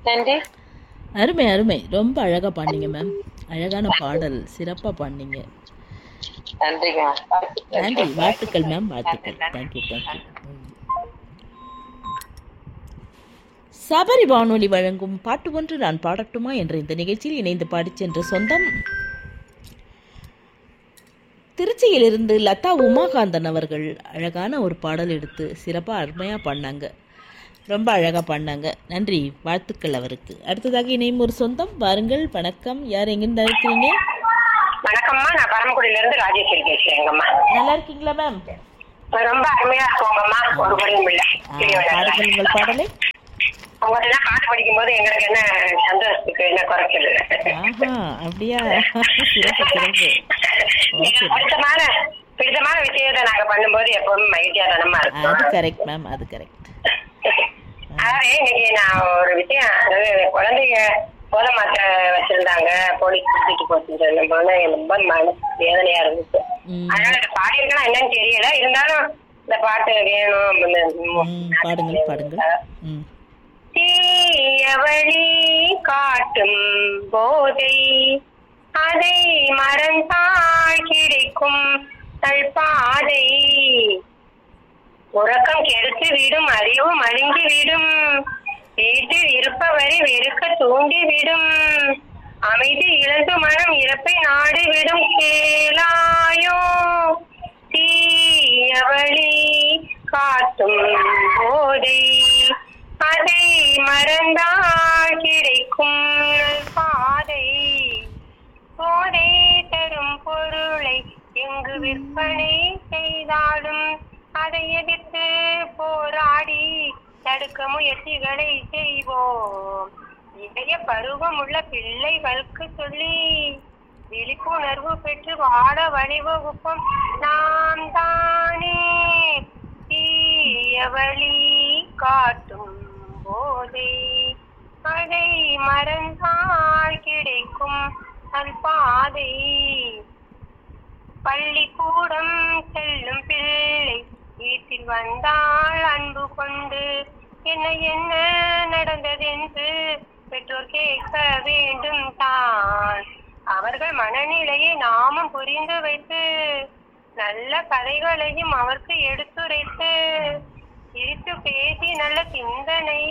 நன்றி அருமை அருமை ரொம்ப அழகா பாடினீங்க மேம் அழகான பாடல் சிறப்பா பாடினீங்க நன்றிங்க நன்றி வாழ்த்துக்கள் மேம் வாழ்த்துக்கள் தேங்க்யூ தேங்க்யூ சபரி வானொலி வழங்கும் பாட்டு ஒன்று நான் பாடட்டுமா என்ற இந்த நிகழ்ச்சியில் இணைந்து பாடிச் சென்ற சொந்தம் திருச்சியிலிருந்து லதா உமாகாந்தன் அவர்கள் அழகான ஒரு பாடல் எடுத்து சிறப்பாக அருமையாக பாடினாங்க ரொம்ப அழகாக பாடினாங்க நன்றி வாழ்த்துக்கள் அவருக்கு அடுத்ததாக இணையும் ஒரு சொந்தம் வாருங்கள் வணக்கம் யார் எங்கிருந்து அழைக்கிறீங்க வணக்கம்மா நான் பரமக்குடியில இருந்து ராஜேஸ்வரி பேசுறேங்கம்மா நல்லா இருக்கீங்களா மேம் ரொம்ப அருமையா இருக்கோங்கம்மா ஒரு குறையும் இல்ல பாடுங்கள் உங்கள் பாடலை உங்கள்ட்ட எல்லாம் பாட்டு படிக்கும் போது எங்களுக்கு என்ன சந்தோஷத்துக்கு என்ன குறைச்சல் ஆஹா அப்படியா சிறப்பு சிறப்பு ஓகே எங்களுக்கு பிடித்தமான பிடித்தமான விஷயத்தை நாங்க பண்ணும்போது எப்பவுமே மகிழ்ச்சியா தானமா அது இருக்கும் கரெக்ட் மேம் அது கரெக்ட் அதாவது இன்னைக்கு நான் ஒரு விஷயம் அதாவது குழந்தைங்க போத மாத்த வச்சிருந்தாங்க போலீஸ் பிடிச்சிட்டு போச்சுன்னு சொல்லும்போது எனக்கு ரொம்ப மனசு வேதனையா இருந்துச்சு ம் அதனால இது பாடியிருக்கேனா என்னன்னு தெரியல இருந்தாலும் இந்த பாட்டு வேணும் அப்படின்னு ம், பாடுங்கள் பாடுங்கள் ம் தீயவழி காட்டும் போதை அதை மறந்தால் கிடைக்கும் நல்பாதை உறக்கம் கெடுத்து விடும் அறிவு மழுங்கி விடும் வீட்டில் இருப்பவரை வெறுக்க தூண்டி விடும் அமைதி இழந்து மனம் இறப்பை நாடி விடும் கேளாயோ தீயவழி காட்டும் போதை அதை மறந்தால் கிடைக்கும் பாதை போதை தரும் பொருளை எங்கு விற்பனை செய்தாலும் அதை எதிர்த்து போராடி தடுக்க முயற்சிகளை செய்வோம் இளைய பருவம் உள்ள பிள்ளைகளுக்கு சொல்லி விழிப்புணர்வு பெற்று வாழ வழிவகுப்போம் நாம் தானே தீய வழி காட்டும் போதே அதை மறந்தால் கிடைக்கும் நல்பாதை பள்ளிக்கூடம் செல்லும் பிள்ளை வீட்டில் வந்தால் அன்பு கொண்டு என்ன என்ன நடந்ததென்று பெற்றோர் கேட்க வேண்டும் தான் அவர்கள் மனநிலையை நாமும் புரிந்து வைத்து நல்ல கதைகளையும் அவருக்கு எடுத்துரைத்து சிரித்து பேசி நல்ல சிந்தனை